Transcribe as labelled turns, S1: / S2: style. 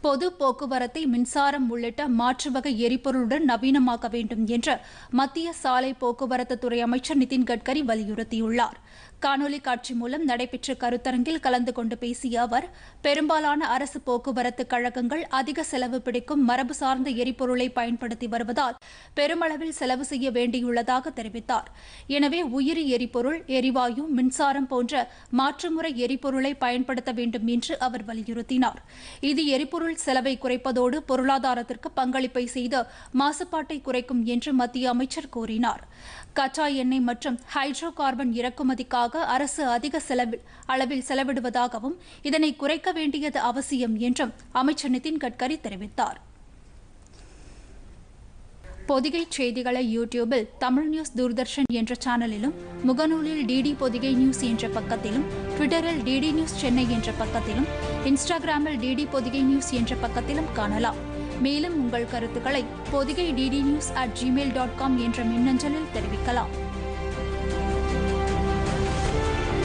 S1: பொது போக்குவரத்தை மின்சாரம் உள்ளிட்ட மாற்று வகை எரிபொருளுடன் நவீனமாக்க வேண்டும் என்று மத்திய சாலை போக்குவரத்து துறை அமைச்சர் நிதின் கட்கரி வலியுறுத்தியுள்ளார் காணொலி காட்சி மூலம் நடைபெற்ற கருத்தரங்கில் கலந்து கொண்டு பேசிய அவர் பெரும்பாலான அரசு போக்குவரத்து கழகங்கள் அதிக செலவு பிடிக்கும் மரபு சார்ந்த எரிபொருளை பயன்படுத்தி வருவதால் பெருமளவில் செலவு செய்ய வேண்டியுள்ளதாக தெரிவித்தார் எனவே உயிரி எரிபொருள் எரிவாயு மின்சாரம் போன்ற மாற்றுமுறை எரிபொருளை பயன்படுத்த வேண்டும் என்று அவர் வலியுறுத்தினார் இது எரிபொருள் செலவை குறைப்பதோடு பொருளாதாரத்திற்கு பங்களிப்பை செய்து மாசுபாட்டை குறைக்கும் என்று மத்திய அமைச்சர் கூறினார் கச்சா எண்ணெய் மற்றும் ஹைட்ரோ கார்பன் இறக்குமதிக்காக அரசு அதிக செலவில் அளவில் செலவிடுவதாகவும் இதனை குறைக்க வேண்டியது அவசியம் என்றும் அமைச்சர் நிதின் கட்கரி தெரிவித்தார் பொதிகை செய்திகளை யூடியூபில் தமிழ் நியூஸ் தூர்தர்ஷன் என்ற சேனலிலும் முகநூலில் டிடி பொதிகை நியூஸ் என்ற பக்கத்திலும் ட்விட்டரில் டிடி நியூஸ் சென்னை என்ற பக்கத்திலும் இன்ஸ்டாகிராமில் டிடி பொதிகை நியூஸ் என்ற பக்கத்திலும் காணலாம் மேலும் உங்கள் கருத்துக்களை Podhigai DD news at Gmail dot com என்ற மின்னஞ்சலில் தெரிவிக்கலாம்